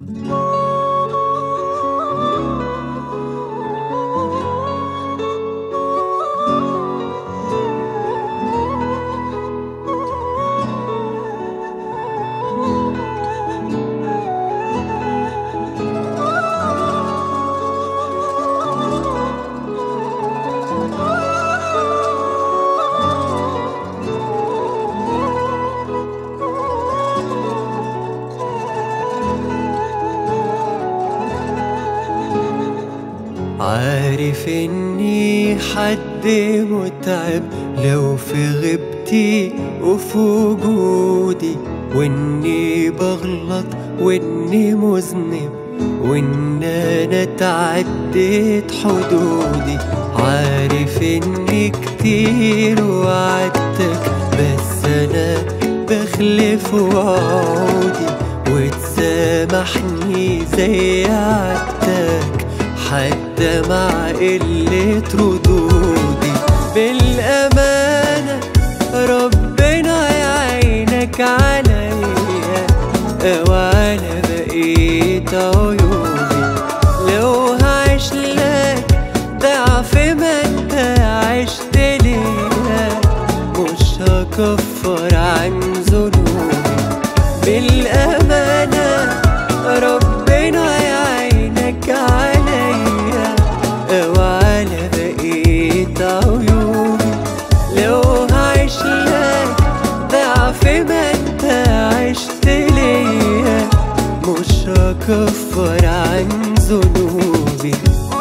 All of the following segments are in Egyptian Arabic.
عارف اني حد متعب لو في غيبتي وفي وجودي واني بغلط واني مذنب وان انا تعديت حدودي عارف اني كتير وعدتك بس انا بخلف وعودي وتسامحني زي عدتك حتى مع قلة ردودي بالأمانة ربنا يعينك عليا وعلى بقية عيوبي لو هعيش لك ضعف ما انت عشت ليا مش هكفر عن ذنوبي بالأمانة ربنا يعينك عليا وعلى بقية عيوبي لو هعيش لك ضعف ما انت عشت ليا مش هكفر عن ذنوبي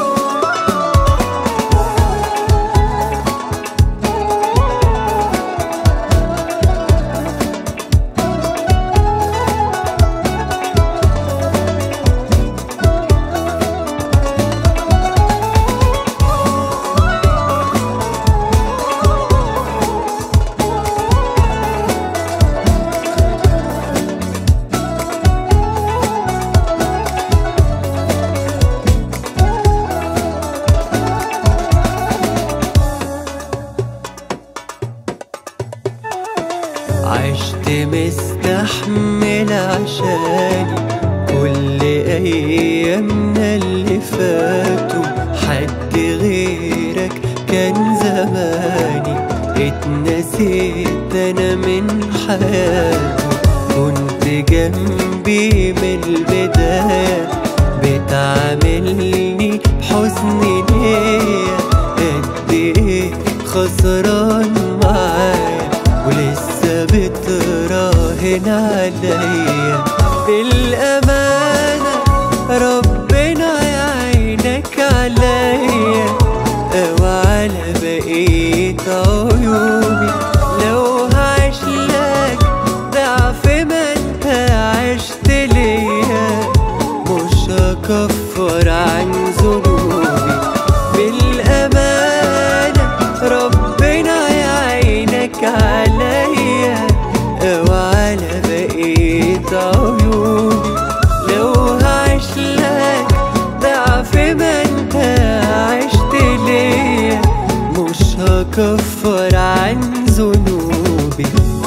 عشت مستحمل عشاني كل ايامنا اللي فاتوا حد غيرك كان زماني اتنسيت انا من حياته كنت جنبي من البداية بتعاملني بحزن نية قد ايه خسران معايا ولسه بتراهن عليا بالأمانة ربنا يعينك عليا وعلى بقية عيوبي لو هعيش لك ضعف ما انت عشت ليا مش هكفر عن ذنوبي بالأمانة ربنا يعينك عليا وعلى بقية عيوبي لو هعيش لك ضعف ما انت عشت ليا مش هكفر عن ذنوبي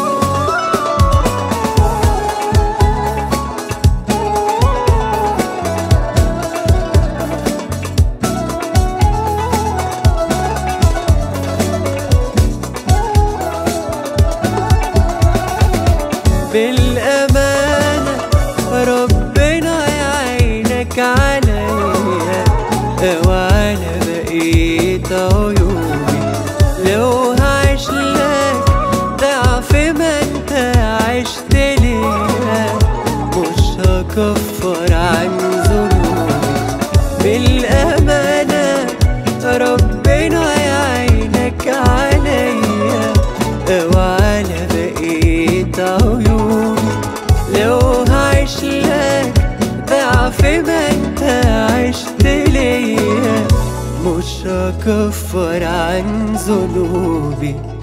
بالأمانة ربنا يعينك عليا وعلى بقية عيوبي لو هعيش لك ضعف ما انت عشت ليا مش هكفر عن ذنوبي بالأمانة ربنا يعينك عليا وعلى بقية عيوبي لو هعيش لك ضعف ما انت عشت ليا مش هكفر عن ذنوبي